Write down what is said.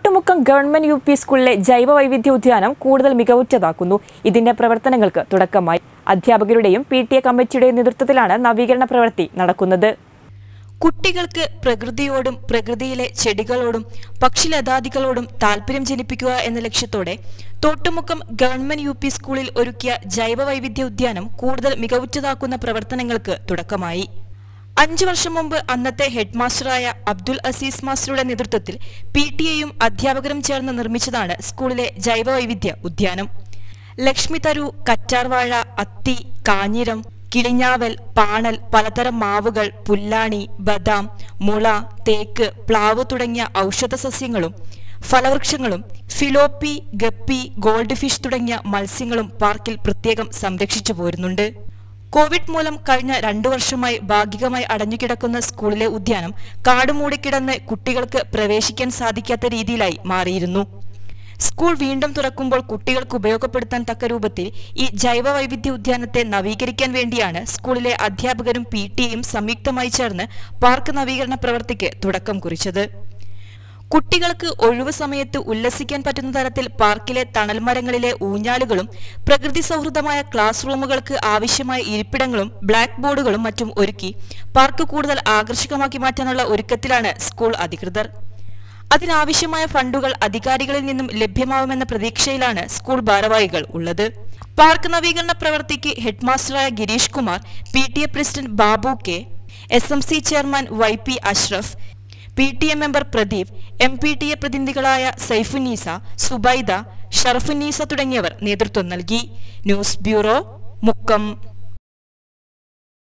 Thottumukkam government U P സ്കൂളിലെ ജൈവ വൈവിധ്യ ഉദ്യാനം കൂടുതൽ മികവുറ്റതാക്കുന്നു ഇതിന്റെ പ്രവർത്തനങ്ങൾക്ക് തുടക്കമായി അധ്യാപകരുടെയും പി ടി എ കമ്മിറ്റിയുടെയും നേതൃത്വത്തിലാണ് നവീകരണ പ്രവൃത്തി നടക്കുന്നത് കുട്ടികൾക്ക് പ്രകൃതിയോടും പ്രകൃതിയിലെ ചെടികളോടും പക്ഷിലതാദികളോടും താല്പര്യം ജനിപ്പിക്കുക എന്ന ലക്ഷ്യത്തോടെ തോട്ടുമുക്കം ഗവൺമെന്റ് യു പി സ്കൂളിൽ ഒരുക്കിയ ജൈവ വൈവിധ്യ ഉദ്യാനം കൂടുതൽ മികവുറ്റതാക്കുന്ന പ്രവർത്തനങ്ങൾക്ക് തുടക്കമായി അഞ്ചു വർഷം മുമ്പ് അന്നത്തെ ഹെഡ്മാസ്റ്ററായ അബ്ദുൽ അസീസ് മാസ്റ്ററുടെ നേതൃത്വത്തിൽ പി ടി എയും അധ്യാപകരും ചേർന്ന് നിർമ്മിച്ചതാണ് സ്കൂളിലെ ജൈവ വൈവിധ്യ ഉദ്യാനം ലക്ഷ്മി തരു കറ്റാർവാഴ അത്തി കാഞ്ഞിരം കിളിഞ്ഞാവൽ പാണൽ പലതരം മാവുകൾ പുല്ലാണി ബദാം മുള തേക്ക് പ്ലാവ് തുടങ്ങിയ ഔഷധ സസ്യങ്ങളും ഫലവൃക്ഷങ്ങളും ഫിലോപ്പി ഗപ്പി ഗോൾഡ് ഫിഷ് തുടങ്ങിയ മത്സ്യങ്ങളും പാർക്കിൽ പ്രത്യേകം സംരക്ഷിച്ചു പോരുന്നുണ്ട് കോവിഡ് മൂലം കഴിഞ്ഞ രണ്ടു വർഷമായി ഭാഗികമായി അടഞ്ഞുകിടക്കുന്ന സ്കൂളിലെ ഉദ്യാനം കാടുമൂടിക്കിടന്ന് കുട്ടികൾക്ക് പ്രവേശിക്കാൻ സാധിക്കാത്ത രീതിയിലായി മാറിയിരുന്നു സ്കൂൾ വീണ്ടും തുറക്കുമ്പോൾ കുട്ടികൾക്ക് ഉപയോഗപ്പെടുത്താൻ തക്ക രൂപത്തിൽ ഈ ജൈവ വൈവിധ്യ ഉദ്യാനത്തെ നവീകരിക്കാൻ വേണ്ടിയാണ് സ്കൂളിലെ അധ്യാപകരും പി ടിയും സംയുക്തമായി ചേർന്ന് പാർക്ക് നവീകരണ പ്രവൃത്തിക്ക് തുടക്കം കുറിച്ചത് കുട്ടികൾക്ക് ഒഴിവു സമയത്ത് ഉല്ലസിക്കാൻ പറ്റുന്ന തരത്തിൽ പാർക്കിലെ തണൽമരങ്ങളിലെ ഊഞ്ഞാലുകളും പ്രകൃതി സൗഹൃദമായ ക്ലാസ് റൂമുകൾക്ക് ആവശ്യമായ ഇരിപ്പിടങ്ങളും ബ്ലാക്ക് ബോർഡുകളും മറ്റും ഒരുക്കി പാർക്ക് കൂടുതൽ ആകർഷകമാക്കി മാറ്റാനുള്ള ഒരുക്കത്തിലാണ് സ്കൂൾ അധികൃതർ അതിനാവശ്യമായ ഫണ്ടുകൾ അധികാരികളിൽ നിന്നും ലഭ്യമാവുമെന്ന പ്രതീക്ഷയിലാണ് സ്കൂൾ ഭാരവാഹികൾ ഉള്ളത് പാർക്ക് നവീകരണ പ്രവൃത്തിക്ക് ഹെഡ്മാസ്റ്ററായ Girish Kumar P T A president Babu K S M C chairman Y P Ashraf P T A member Pradeep M P T A പ്രതിനിധികളായ സൈഫുന്നീസ സുബൈദ ഷറഫുന്നീസ തുടങ്ങിയവർ നേതൃത്വം നൽകി ന്യൂസ് ബ്യൂറോ മുക്കം